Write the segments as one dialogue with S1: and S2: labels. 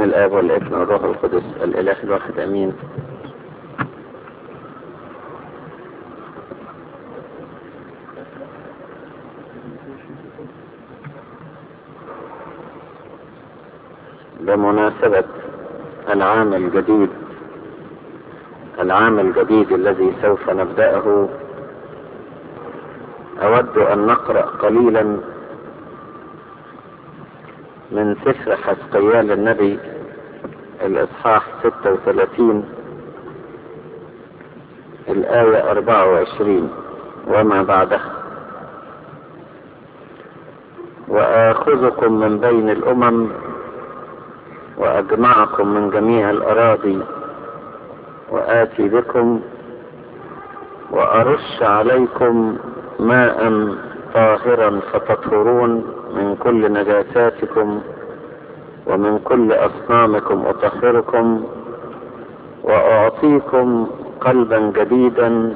S1: باسم الآب والابن والروح القدس الإله الواحد أمين بمناسبة العام الجديد العام الجديد الذي سوف نبدأه أود أن نقرأ قليلا من سفر حسقيال النبي الإصحاح 36 الآية 24 وما بعدها وآخذكم من بين الأمم وأجمعكم من جميع الأراضي وآتي بكم وأرش عليكم ماء طاهرا فتطهرون من كل نجاساتكم ومن كل أصنامكم أطهركم وأعطيكم قلبا جديدا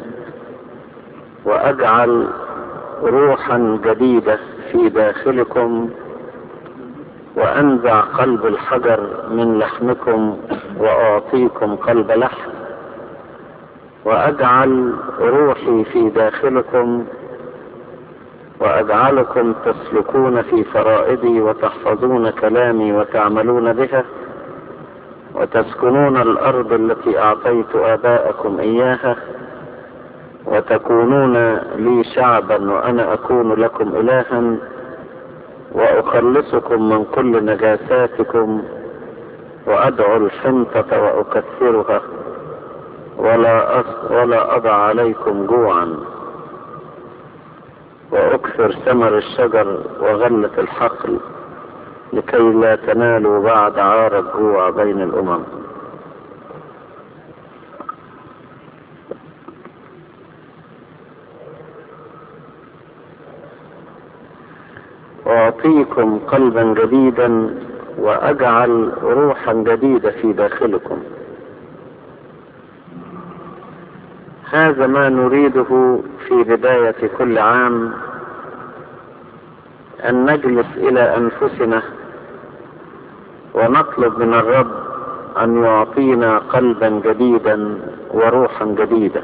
S1: وأجعل روحا جديدة في داخلكم وأنزع قلب الحجر من لحمكم وأعطيكم قلب لحم وأجعل روحي في داخلكم وأجعلكم تسلكون في فرائضي وتحفظون كلامي وتعملون بها وتسكنون الأرض التي أعطيت آباءكم إياها وتكونون لي شعبا وأنا أكون لكم إلها وأخلصكم من كل نجاساتكم وأدعو الحنطة وأكثرها ولا أص ولا أضع عليكم جوعا وأكثر ثمر الشجر وغلة الحقل لكي لا تنالوا بعد عار الجوع بين الأمم أعطيكم قلبا جديدا وأجعل روحا جديدة في داخلكم هذا ما نريده في بداية كل عام أن نجلس إلى أنفسنا ونطلب من الرب أن يعطينا قلبا جديدا وروحا جديدة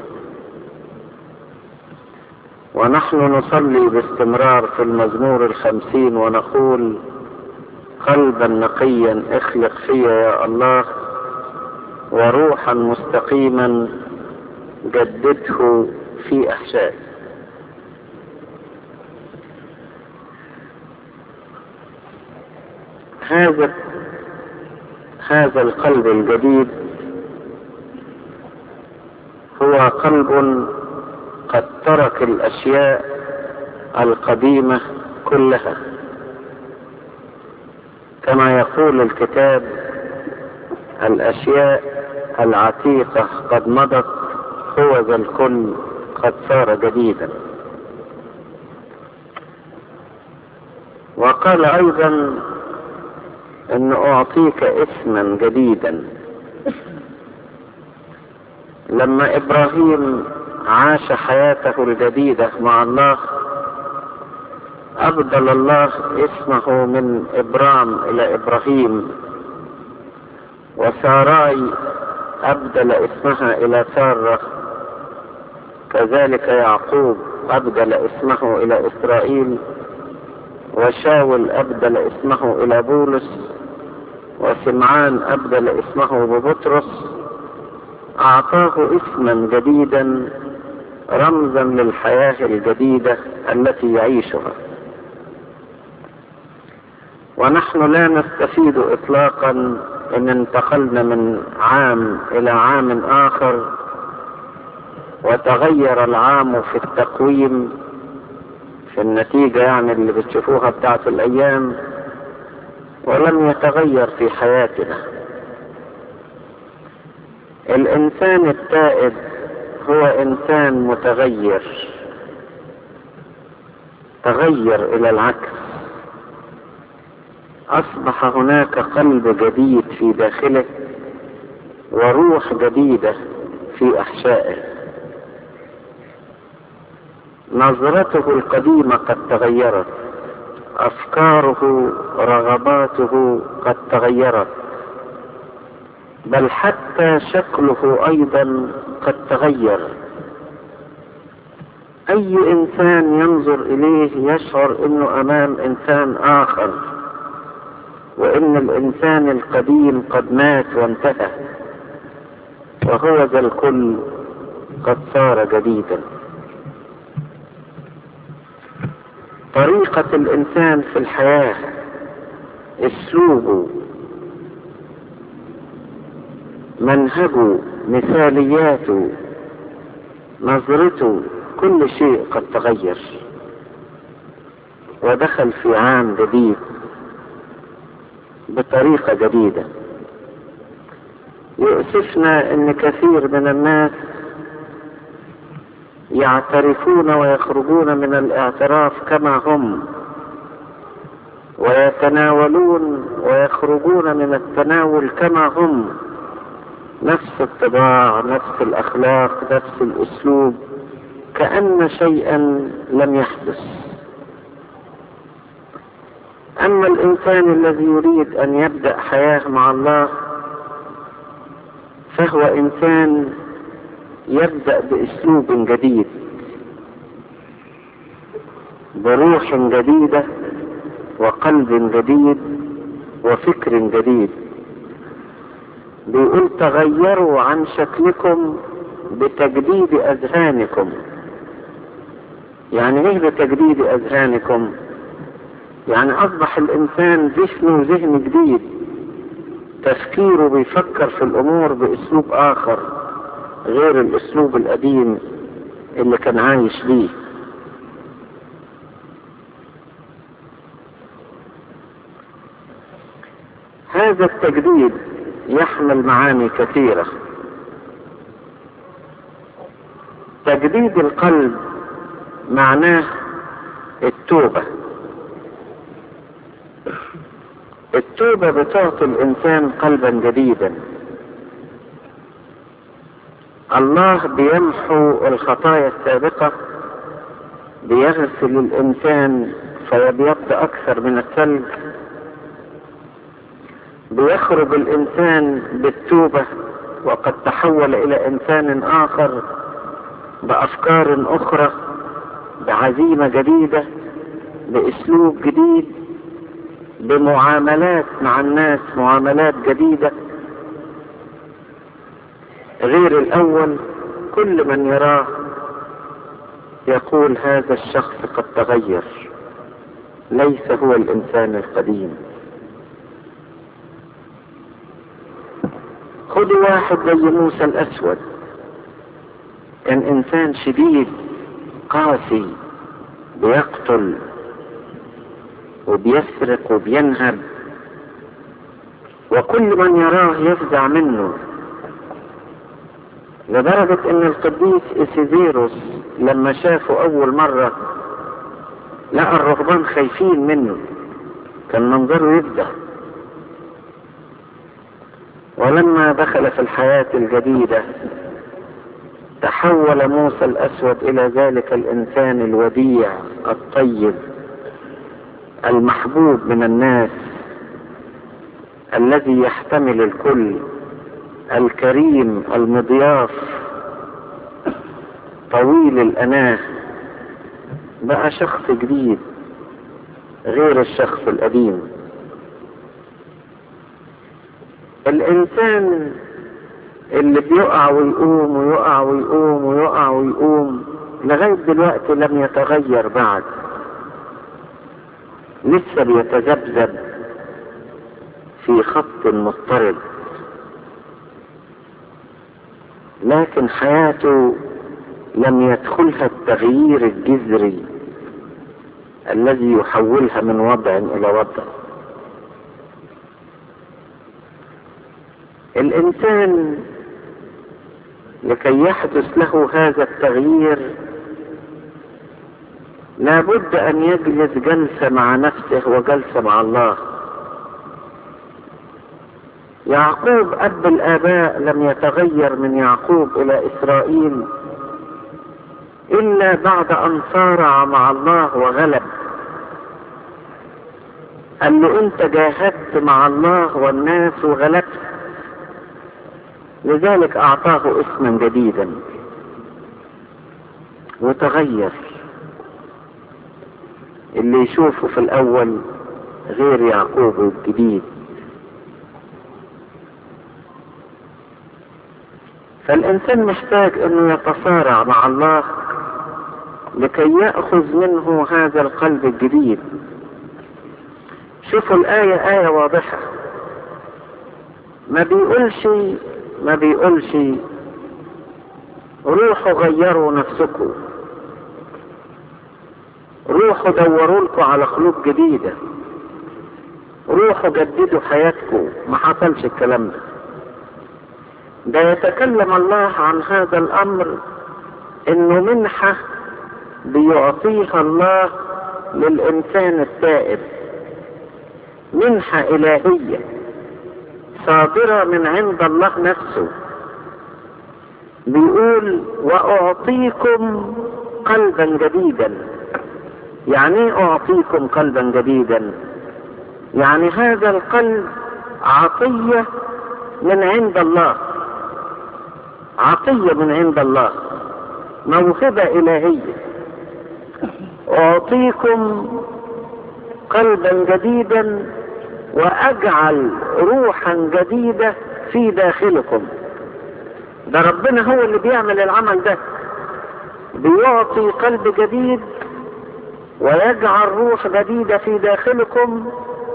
S1: ونحن نصلي باستمرار في المزمور الخمسين ونقول قلبا نقيا اخلق فيا يا الله وروحا مستقيما جدده في احشائي هذا هذا القلب الجديد هو قلب قد ترك الاشياء القديمة كلها كما يقول الكتاب الاشياء العتيقة قد مضت هو ذا الكل قد صار جديدا وقال ايضا ان اعطيك اسما جديدا لما ابراهيم عاش حياته الجديدة مع الله أبدل الله اسمه من إبرام إلى إبراهيم وساراي أبدل اسمها إلى سارة كذلك يعقوب أبدل اسمه إلى إسرائيل وشاول أبدل اسمه إلى بولس وسمعان أبدل اسمه ببطرس أعطاه اسما جديدا رمزا للحياة الجديدة التي يعيشها ونحن لا نستفيد اطلاقا ان انتقلنا من عام الى عام اخر وتغير العام في التقويم في النتيجة يعني اللي بتشوفوها بتاعت الايام ولم يتغير في حياتنا الانسان التائب هو انسان متغير تغير الى العكس اصبح هناك قلب جديد في داخله وروح جديدة في احشائه نظرته القديمة قد تغيرت افكاره رغباته قد تغيرت بل حتى شكله ايضا قد تغير اي انسان ينظر اليه يشعر انه امام انسان اخر وان الانسان القديم قد مات وانتهى وهو ذا الكل قد صار جديدا طريقة الانسان في الحياة اسلوبه منهجه مثالياته نظرته كل شيء قد تغير ودخل في عام جديد بطريقة جديدة يؤسفنا ان كثير من الناس يعترفون ويخرجون من الاعتراف كما هم ويتناولون ويخرجون من التناول كما هم نفس الطباع نفس الاخلاق نفس الاسلوب كأن شيئا لم يحدث اما الانسان الذي يريد ان يبدأ حياة مع الله فهو انسان يبدأ باسلوب جديد بروح جديدة وقلب جديد وفكر جديد بيقول تغيروا عن شكلكم بتجديد اذهانكم يعني ايه بتجديد اذهانكم يعني اصبح الانسان ذهنه ذهن جديد تفكيره بيفكر في الامور باسلوب اخر غير الاسلوب القديم اللي كان عايش بيه هذا التجديد يحمل معاني كثيرة تجديد القلب معناه التوبة التوبة بتعطي الإنسان قلبا جديدا الله بيمحو الخطايا السابقة بيغسل الإنسان فيبيض أكثر من الثلج بيخرج الإنسان بالتوبة وقد تحول إلى إنسان آخر بأفكار أخرى بعزيمة جديدة بأسلوب جديد بمعاملات مع الناس معاملات جديدة غير الأول كل من يراه يقول هذا الشخص قد تغير ليس هو الإنسان القديم خذوا واحد زي موسى الأسود كان إنسان شديد قاسي بيقتل وبيسرق وبينهب وكل من يراه يفزع منه لدرجة ان القديس اسيزيروس لما شافه اول مرة لقى الرهبان خايفين منه كان منظره يفزع ولما دخل في الحياة الجديدة تحول موسى الاسود الى ذلك الانسان الوديع الطيب المحبوب من الناس الذي يحتمل الكل الكريم المضياف طويل الاناه بقى شخص جديد غير الشخص القديم الانسان اللي بيقع ويقوم ويقع ويقوم ويقع ويقوم لغاية دلوقتي لم يتغير بعد لسه بيتذبذب في خط مضطرب لكن حياته لم يدخلها التغيير الجذري الذي يحولها من وضع الى وضع الانسان لكي يحدث له هذا التغيير لابد ان يجلس جلسة مع نفسه وجلسة مع الله يعقوب اب الاباء لم يتغير من يعقوب الى اسرائيل الا بعد ان صارع مع الله وغلب قال له انت جاهدت مع الله والناس وغلبت لذلك أعطاه اسما جديدا وتغير اللي يشوفه في الأول غير يعقوب الجديد فالإنسان محتاج أنه يتصارع مع الله لكي يأخذ منه هذا القلب الجديد شوفوا الآية آية واضحة ما بيقولش ما بيقولش روحوا غيروا نفسكم روحوا دوروا لكم على قلوب جديدة روحوا جددوا حياتكم ما حصلش الكلام ده ده يتكلم الله عن هذا الامر انه منحة بيعطيها الله للانسان التائب منحة الهية صادرة من عند الله نفسه بيقول واعطيكم قلبا جديدا يعني ايه اعطيكم قلبا جديدا يعني هذا القلب عطية من عند الله عطية من عند الله موهبة إلهية أعطيكم قلبا جديدا وأجعل روحا جديدة في داخلكم ده ربنا هو اللي بيعمل العمل ده بيعطي قلب جديد ويجعل روح جديدة في داخلكم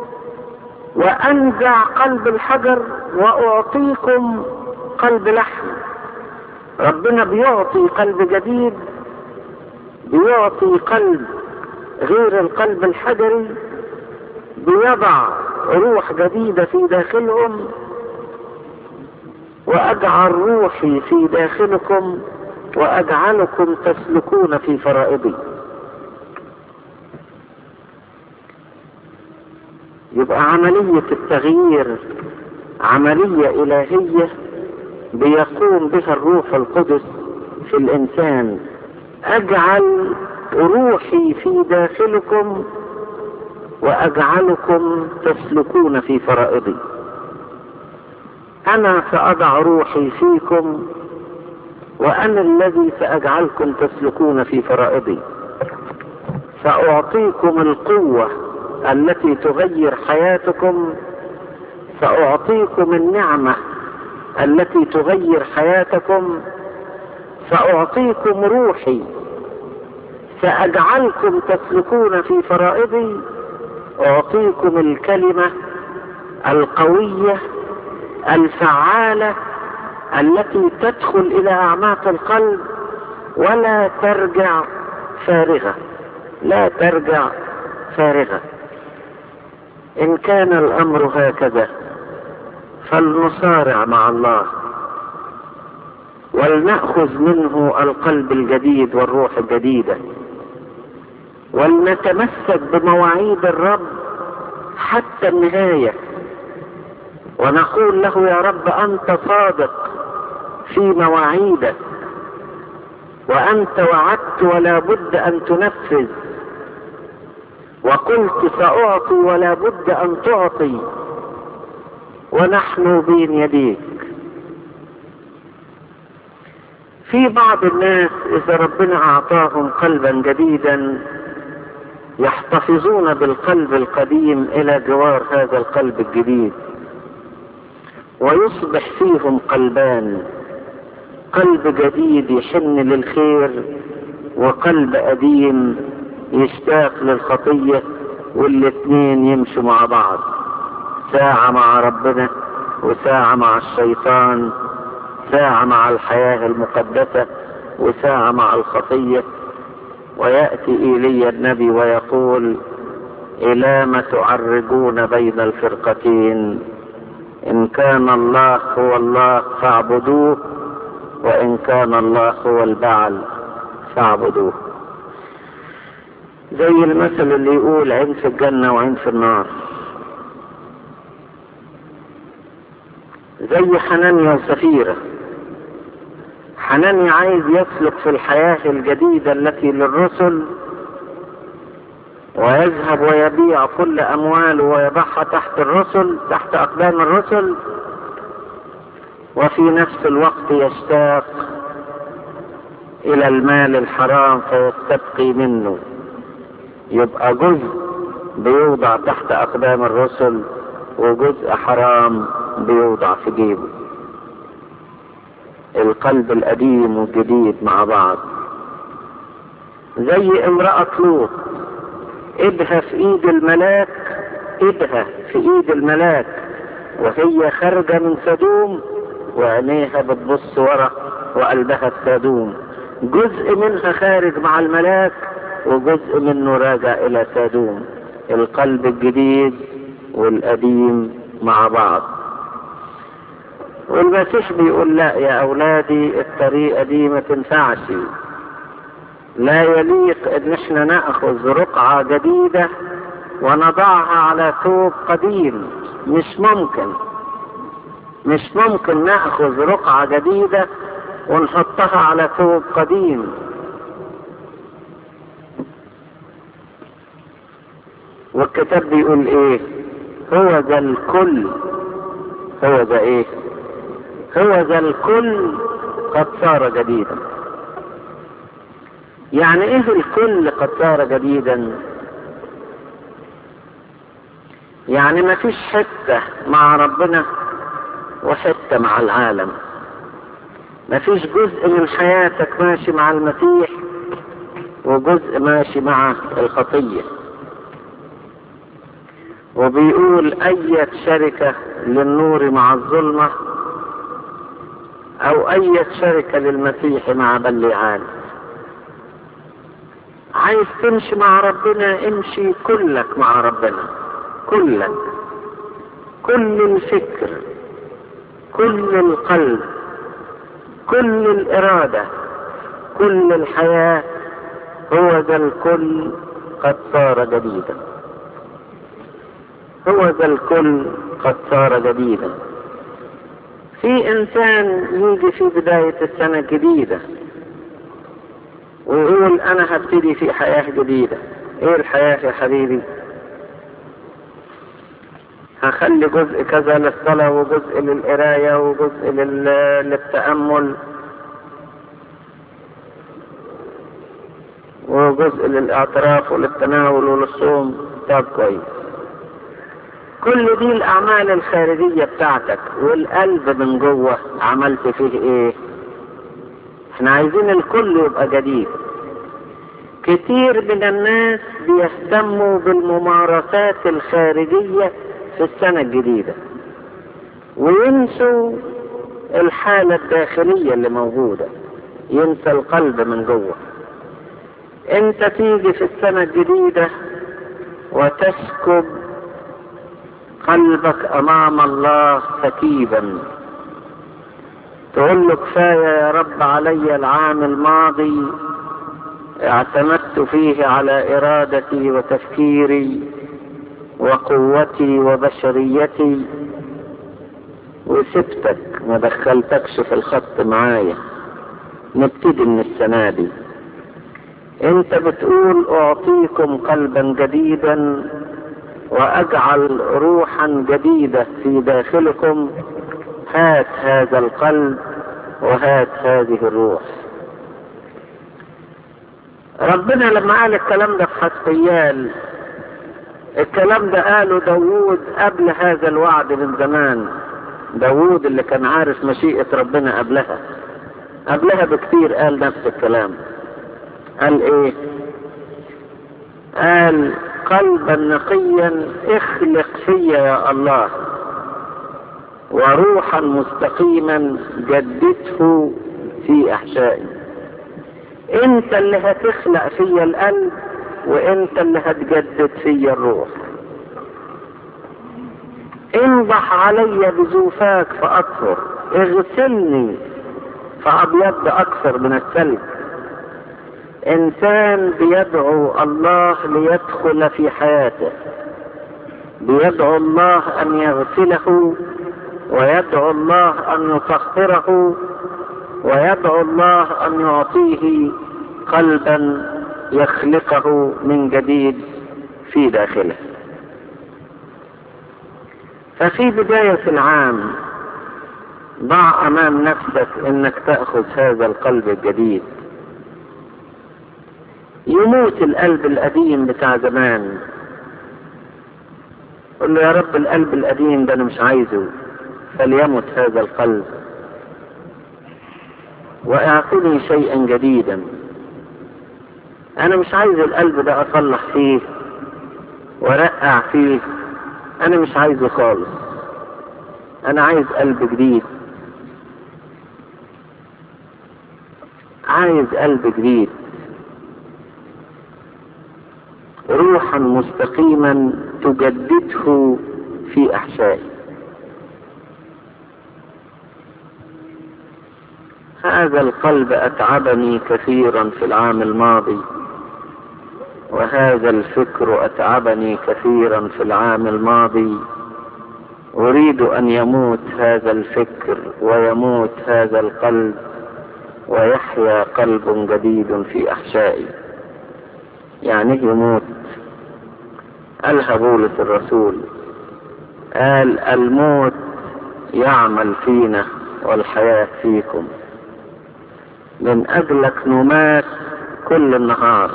S1: وأنزع قلب الحجر وأعطيكم قلب لحم ربنا بيعطي قلب جديد بيعطي قلب غير القلب الحجري بيضع روح جديدة في داخلهم وأجعل روحي في داخلكم وأجعلكم تسلكون في فرائضي يبقى عملية التغيير عملية إلهية بيقوم بها الروح القدس في الإنسان أجعل روحي في داخلكم وأجعلكم تسلكون في فرائضي أنا سأضع روحي فيكم وأنا الذي سأجعلكم تسلكون في فرائضي سأعطيكم القوة التي تغير حياتكم سأعطيكم النعمة التي تغير حياتكم سأعطيكم روحي سأجعلكم تسلكون في فرائضي أعطيكم الكلمة القوية الفعالة التي تدخل إلى أعماق القلب ولا ترجع فارغة لا ترجع فارغة إن كان الأمر هكذا فلنصارع مع الله ولنأخذ منه القلب الجديد والروح الجديدة ولنتمسك بمواعيد الرب حتى النهاية ونقول له يا رب أنت صادق في مواعيدك وأنت وعدت ولا بد أن تنفذ وقلت سأعطي ولا بد أن تعطي ونحن بين يديك في بعض الناس إذا ربنا أعطاهم قلبا جديدا يحتفظون بالقلب القديم إلى جوار هذا القلب الجديد ويصبح فيهم قلبان قلب جديد يحن للخير وقلب قديم يشتاق للخطية والاثنين يمشوا مع بعض ساعة مع ربنا وساعة مع الشيطان ساعة مع الحياة المقدسة وساعة مع الخطية ويأتي إيليا النبي ويقول إلى ما تعرجون بين الفرقتين إن كان الله هو الله فاعبدوه وإن كان الله هو البعل فاعبدوه زي المثل اللي يقول عين في الجنة وعين في النار زي حنانيا وسفيرة حنانيا عايز يسلك في الحياة الجديدة التي للرسل ويذهب ويبيع كل أمواله ويضعها تحت الرسل تحت أقدام الرسل وفي نفس الوقت يشتاق الى المال الحرام فيستبقي منه يبقى جزء بيوضع تحت اقدام الرسل وجزء حرام بيوضع في جيبه القلب القديم والجديد مع بعض زي امرأة لوط ايدها في ايد الملاك ايدها في ايد الملاك وهي خارجة من سدوم وعينيها بتبص ورا وقلبها في سدوم جزء منها خارج مع الملاك وجزء منه راجع الى سدوم القلب الجديد والقديم مع بعض والمسيح بيقول لا يا اولادي الطريقة دي ما تنفعش لا يليق ان احنا ناخذ رقعة جديدة ونضعها على ثوب قديم مش ممكن مش ممكن ناخذ رقعة جديدة ونحطها على ثوب قديم والكتاب بيقول ايه هو ذا الكل هو ذا ايه هو ذا الكل قد صار جديدا يعني ايه الكل قد صار جديدا يعني ما فيش حتة مع ربنا وحتة مع العالم ما فيش جزء من حياتك ماشي مع المسيح وجزء ماشي مع الخطية وبيقول أي شركة للنور مع الظلمة أو أي شركة للمسيح مع بلعان عايز تمشي مع ربنا امشي كلك مع ربنا كلك كل الفكر كل القلب كل الإرادة كل الحياة هو ذا الكل قد صار جديدا هو ذا الكل قد صار جديدا في إنسان يجي في بداية السنة الجديدة ويقول أنا هبتدي في حياة جديدة إيه الحياة يا حبيبي هخلي جزء كذا للصلاة وجزء للقراية وجزء لل... للتأمل وجزء للاعتراف وللتناول وللصوم طب كويس كل دي الأعمال الخارجية بتاعتك والقلب من جوه عملت فيه إيه؟ احنا عايزين الكل يبقى جديد كتير من الناس بيهتموا بالممارسات الخارجية في السنة الجديدة وينسوا الحالة الداخلية اللي موجودة ينسى القلب من جوه انت تيجي في السنة الجديدة وتسكب قلبك امام الله سكيبا تقول له كفاية يا رب علي العام الماضي اعتمدت فيه على ارادتي وتفكيري وقوتي وبشريتي وسبتك ما دخلتكش في الخط معايا نبتدي من السنة دي انت بتقول اعطيكم قلبا جديدا واجعل روحا جديدة في داخلكم هات هذا القلب وهات هذه الروح ربنا لما قال الكلام ده في حسقيال الكلام ده قاله داوود قبل هذا الوعد من زمان داوود اللي كان عارف مشيئة ربنا قبلها قبلها بكتير قال نفس الكلام قال ايه قال قلبا نقيا اخلق فيا يا الله وروحا مستقيما جدده في احشائي انت اللي هتخلق فيا القلب وانت اللي هتجدد فيا الروح انضح علي بزوفاك فاطهر اغسلني فابيض اكثر من الثلج انسان بيدعو الله ليدخل في حياته بيدعو الله ان يغسله ويدعو الله ان يطهره ويدعو الله ان يعطيه قلبا يخلقه من جديد في داخله ففي بداية العام ضع امام نفسك انك تأخذ هذا القلب الجديد يموت القلب القديم بتاع زمان قل له يا رب القلب القديم ده انا مش عايزه فليمت هذا القلب واعطني شيئا جديدا انا مش عايز القلب ده اصلح فيه ورقع فيه انا مش عايزه خالص انا عايز قلب جديد عايز قلب جديد روحا مستقيما تجدده في احشائي هذا القلب اتعبني كثيرا في العام الماضي وهذا الفكر اتعبني كثيرا في العام الماضي اريد ان يموت هذا الفكر ويموت هذا القلب ويحيا قلب جديد في احشائي يعني يموت قالها بولس الرسول قال الموت يعمل فينا والحياة فيكم من أجلك نمات كل النهار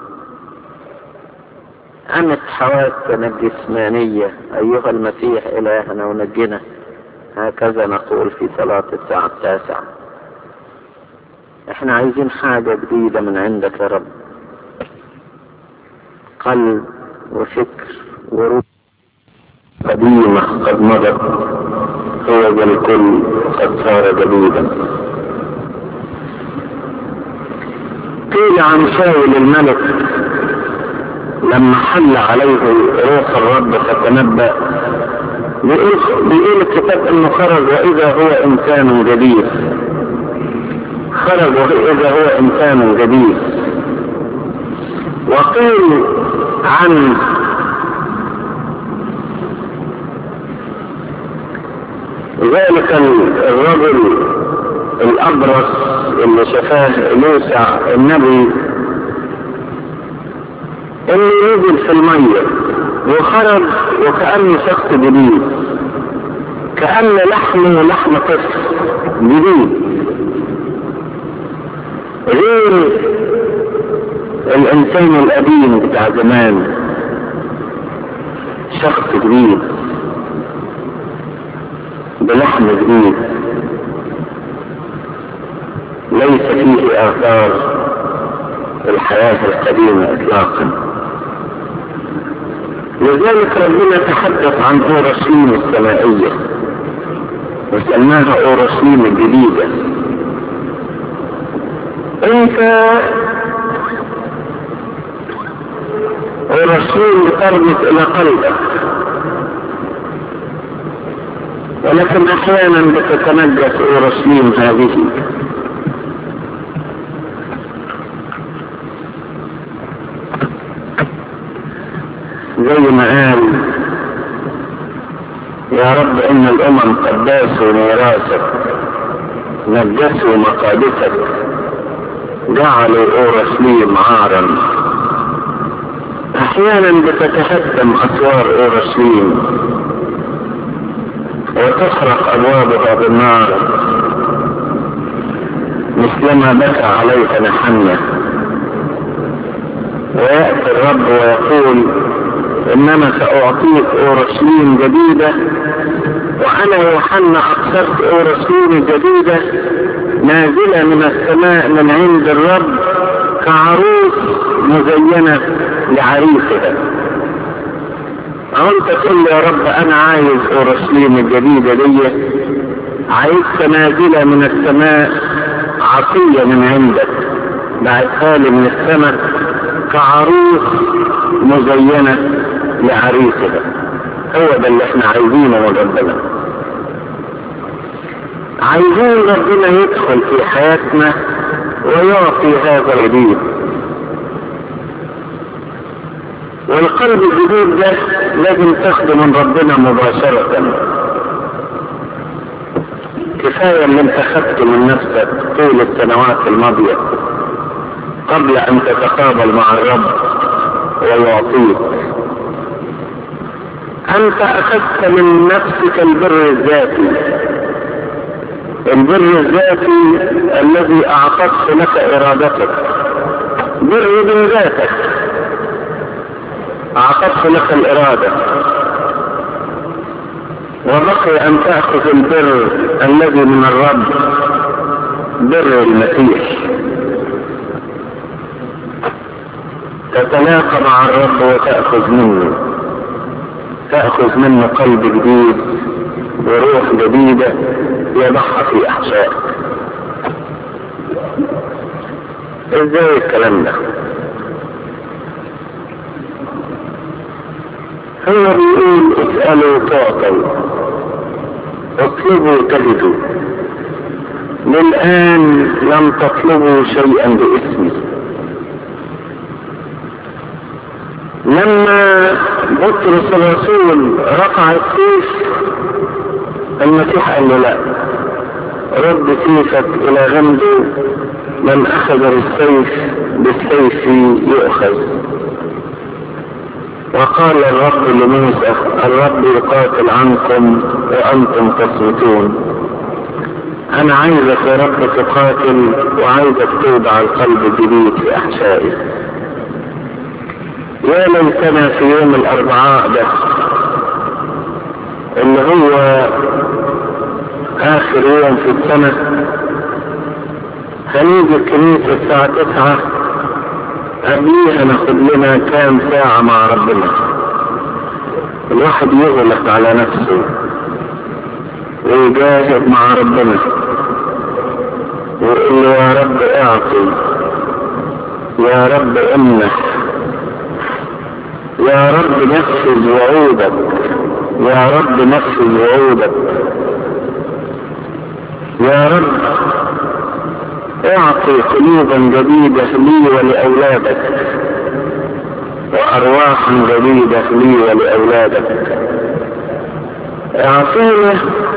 S1: أمت حواسنا الجسمانية أيها المسيح إلهنا ونجنا هكذا نقول في صلاة الساعة التاسعة احنا عايزين حاجة جديدة من عندك يا رب قلب وفكر وروح قديمة قد مضت هو ذا الكل قد صار جديدا قيل عن شاول الملك لما حل عليه روح الرب فتنبأ بيقول بيقول الكتاب انه خرج واذا هو انسان جديد خرج واذا هو انسان جديد وقيل عن ذلك الرجل الابرص اللي شفاه موسى النبي انه نزل في المية وخرج وكأنه شخص جديد كأن لحمه لحم طفل جديد غير الانسان القديم بتاع زمان شخص جديد بلحم جديد ليس فيه اثار الحياة القديمة اطلاقا لذلك ربنا تحدث عن اورشليم السمائية وسماها اورشليم الجديدة انت اورشليم بتربط الى قلبك ولكن احيانا بتتنجس اورشليم هذه زي ما قال يا رب ان الامم قد داسوا ميراثك نجسوا مقادسك جعلوا اورشليم عارا احيانا بتتهدم اسوار اورشليم وتخرق ابوابها بالنار مثلما بكى عليك نحنه وياتي الرب ويقول انما ساعطيك اورشليم جديده وانا يوحنا اقصرت اورشليم جديده نازله من السماء من عند الرب كعروس مزينه لعريسها انت تقول يا رب انا عايز اورشليم الجديده دي عايزها نازله من السماء عطيه من عندك بعتها لي من السماء كعروس مزينه لعريسها هو ده اللي احنا عايزينه من ربنا عايزين ربنا يدخل في حياتنا ويعطي هذا الجديد والقلب الجديد ده لازم تاخده من ربنا مباشرة كفاية اللي انت خدته من نفسك طول السنوات الماضية قبل ان تتقابل مع الرب ويعطيك انت اخذت من نفسك البر الذاتي البر الذاتي الذي اعطته لك ارادتك بر من ذاتك اعطته لك الاراده وبقي ان تاخذ البر الذي من الرب بر المسيح تتلاقى مع الرب وتاخذ منه تاخذ منه قلب جديد وروح جديده يضعها في احشائك ازاي الكلام ده هو بيقول اسألوا تعطوا اطلبوا تجدوا للآن لم تطلبوا شيئا باسمي لما بطرس الرسول رفع السيف المسيح قال له لا رد سيفك الى غمده من اخذ السيف بالسيف يؤخذ وقال الرب لموسى الرب يقاتل عنكم وانتم تصمتون انا عايزك يا رب تقاتل وعايزك توضع القلب الجديد في احشائي يا ليتنا في يوم الاربعاء ده اللي هو اخر يوم في السنة هنيجي الكنيسة الساعة تسعة قبليها ناخد لنا كام ساعة مع ربنا الواحد يغلق على نفسه ويجاهد مع ربنا ويقول له يا رب اعطي يا رب امنح يا رب نفذ وعودك يا رب نفذ وعودك يا رب اعطي قلوبا جديدة لي ولأولادك وأرواحا جديدة لي ولأولادك اعطينا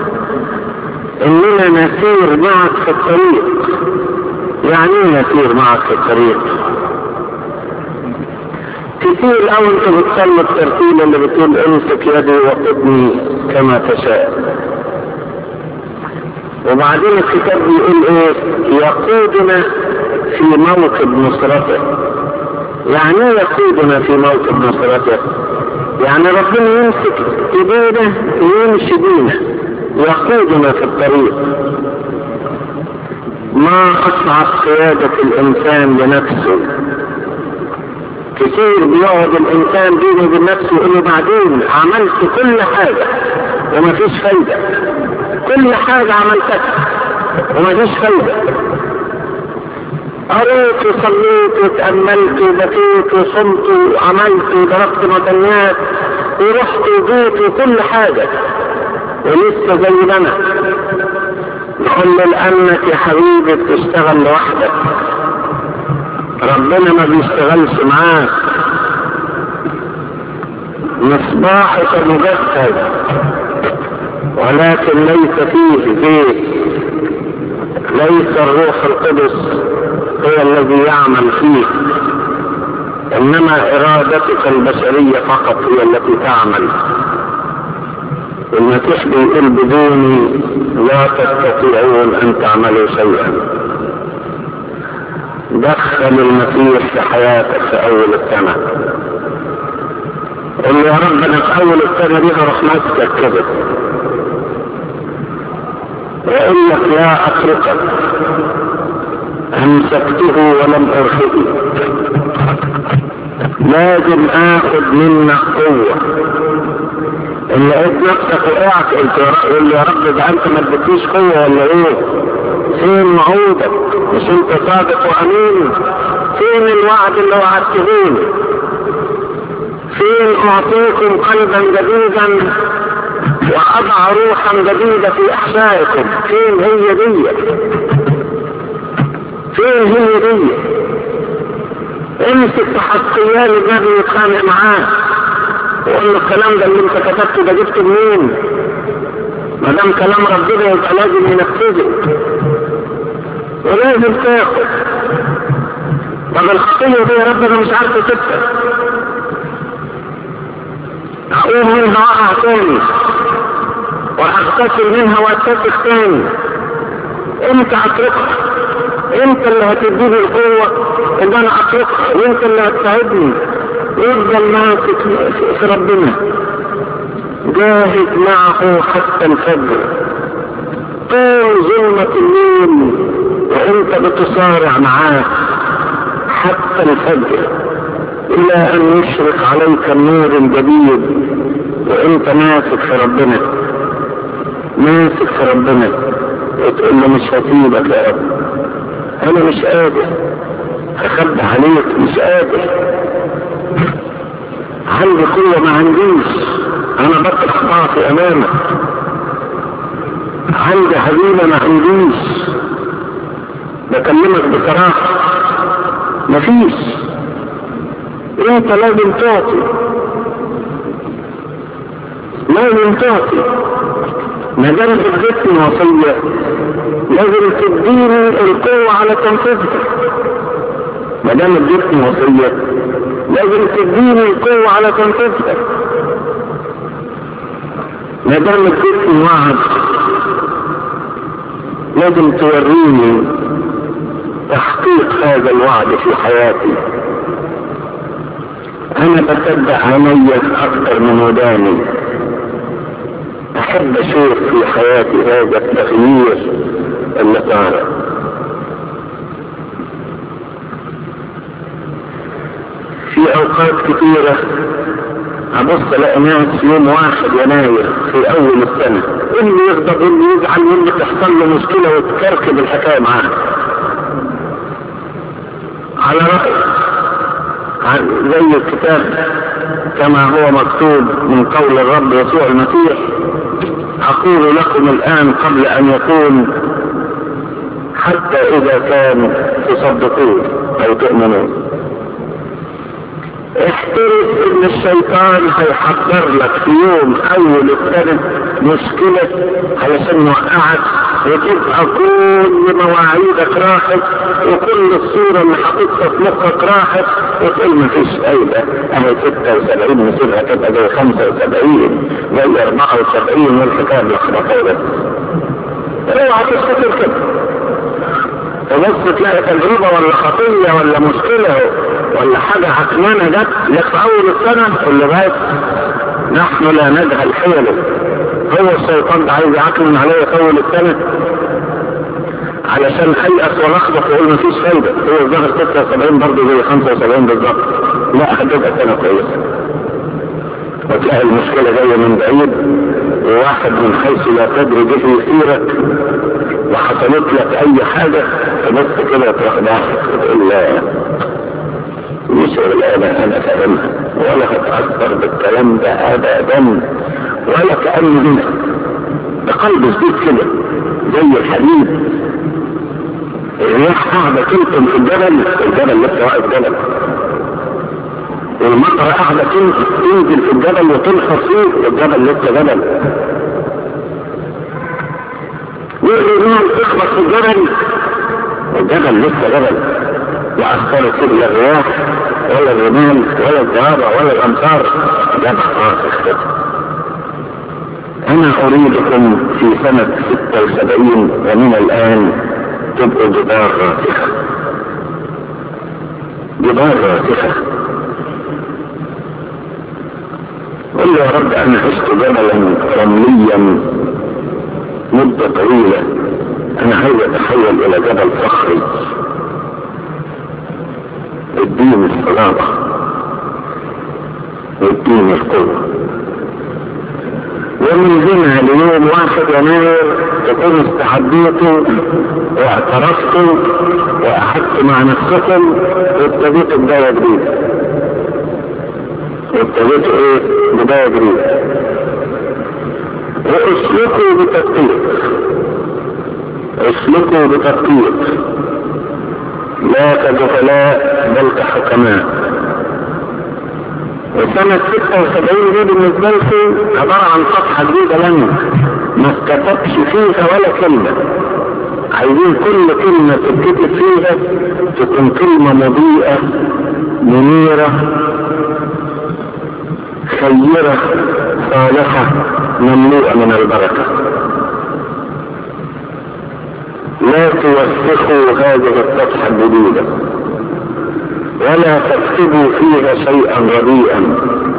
S1: اننا نسير معك في الطريق يعني ايه نسير معك في الطريق كتير او انت بتصلي الترتيل اللي بتقول امسك يدي وقدني كما تشاء وبعدين الكتاب بيقول ايه يقودنا في موكب نصرته يعني ايه يقودنا في موكب نصرته يعني ربنا يمسك ايدينا ويمشي بينا يقودنا في الطريق ما اصعب قيادة الانسان لنفسه كتير بيقعد الانسان بينه وبين نفسه يقول له بعدين عملت كل حاجة ومفيش فايدة كل حاجة عملتها ومفيش فايدة قريت وصليت وتأملت وبكيت وصمت وعملت وضربت مدنيات ورحت وجيت وكل حاجة ولسه زي ما انا نقول له لأنك يا حبيبي بتشتغل لوحدك ربنا ما بيشتغلش معاك مصباحك مجسد ولكن ليس فيه زيت ليس الروح القدس هو الذي يعمل فيه انما ارادتك البشرية فقط هي التي تعمل المسيح بيقول بدوني لا تستطيعون ان تعملوا شيئا دخل المسيح في حياتك في اول السنة قل يا رب انا في اول السنة دي هروح ماسكك كده ويقول لك لا اتركك امسكته ولم ارخيه لازم اخذ منك قوة ان لقيت نفسك وقعت انت يقول لي يا رب ده انت ما اديتنيش قوة ولا ايه فين وعودك مش انت صادق وامين فين الوعد اللي وعدتهوني فين اعطيكم قلبا جديدا واضع روحا جديدة في احشائكم فين هي دي فين هي دي امسك تحقيان النبي يتخانق معاه وقال له الكلام ده اللي انت كتبته ده جبته منين ما دام كلام ربنا يبقى لازم ينفذه ولازم تاخد طب الخطية دي يا رب انا مش عارف اسيبها اقوم منها واقع تاني واغتسل منها واتسخ تاني انت اتركها انت اللي هتديني القوة ان انا اتركها وانت اللي هتساعدني افضل ماسك في ربنا جاهد معه حتى الفجر طول ظلمة الليل وانت بتصارع معاه حتى الفجر الى ان يشرق عليك النور الجديد وانت ماسك في ربنا ماسك في ربنا وتقول له مش هسيبك يا رب انا مش قادر اخبي عليك مش قادر عندي قوة ما عنديش انا بطرح ضعفي امامك عندي هزيمة ما عنديش بكلمك بصراحة مفيش انت لازم تعطي لازم تعطي ما دام اديتني وصية لازم تديني القوة على تنفيذها ما دام اديتني وصية لازم تديني القوة على تنفيذها ما دام اديتني وعد لازم توريني تحقيق هذا الوعد في حياتي انا بصدق عيني اكثر من وداني احب اشوف في حياتي هذا التغيير اللي صار في اوقات كثيرة ابص الاقي ناس يوم واحد يناير في اول السنة اللي يغضب واللي يزعل واللي تحصل له مشكلة وتكركب الحكاية معاه على رأي زي الكتاب كما هو مكتوب من قول الرب يسوع المسيح اقول لكم الان قبل ان يكون حتى اذا كان تصدقون او تؤمنون احترس ان الشيطان هيحضر لك في يوم اول السنة مشكلة علشان يوقعك وتبقى كل مواعيدك راحت وكل الصورة اللي حاططها في مخك راحت وتقول مفيش فايدة اهي 76 نسيبها تبقى زي 75 زي 74 والحكاية ملخبطة بس اوعى تفتكر كده تبص تلاقي تجربة ولا خطية ولا مشكلة ولا حاجة عكنانة جت لك في أول السنة كل بس نحن لا نجهل حيله هو الشيطان ده عايز يعكنن عليا في أول السنة علشان أيأس ولخبط ويقول مفيش فايدة هو الظهر 76 برضه زي 75 بالظبط لا هتبقى سنة كويسة وتلاقي المشكلة جاية من بعيد وواحد من حيث لا تدري به يثيرك وحصلت لك اي حاجة تبص كده تروح ضاحك وتقول لا مش الآن انا فاهمها ولا هتأثر بالكلام ده ابدا ولا كأنه هنا بقلب جديد كده زي الحديد الرياح قاعدة تلقم في الجبل الجبل لسه واقف جبل والمطر قاعدة تنزل في الجبل وتنحر فيه الجبل لسه جبل والرمال تخبط في الجبل الجبل لسه جبل لا اثرت فيه الرياح ولا الرمال ولا الضرابة ولا الامطار جبل راسخ كده انا اريدكم في سنة 76 ومن الان تبقوا جبال راسخة جبال راسخة قل يا رب انا عشت جبلا رمليا مدة طويلة انا عايز اتحول الى جبل صخري اديني الصلابة واديني القوة ومن هنا ليوم واحد يناير تكون استعديتوا واعترفتوا واخذتوا مع نفسكم وابتديتوا بداية جديدة وابتديتوا ايه بداية جديدة واسلكوا بتدقيق اسلكوا بتدقيق لا كجهلاء بل كحكماء وسنة 76 دي بالنسبة لكم عبارة عن صفحة جديدة لنا ما اتكتبش فيها ولا كلمة عايزين كل كلمة تتكتب فيها تكون كلمة مضيئة منيرة خيرة صالحة مملوءة من البركة لا توسخوا هذه الصفحة الجديدة ولا تكتبوا فيها شيئا رديئا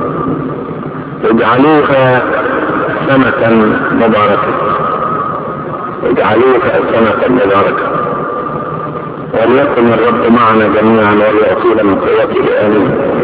S1: اجعلوها سنة مباركة اجعلوها سنة مباركة وليكن الرب معنا جميعا وليعطينا من قوته امين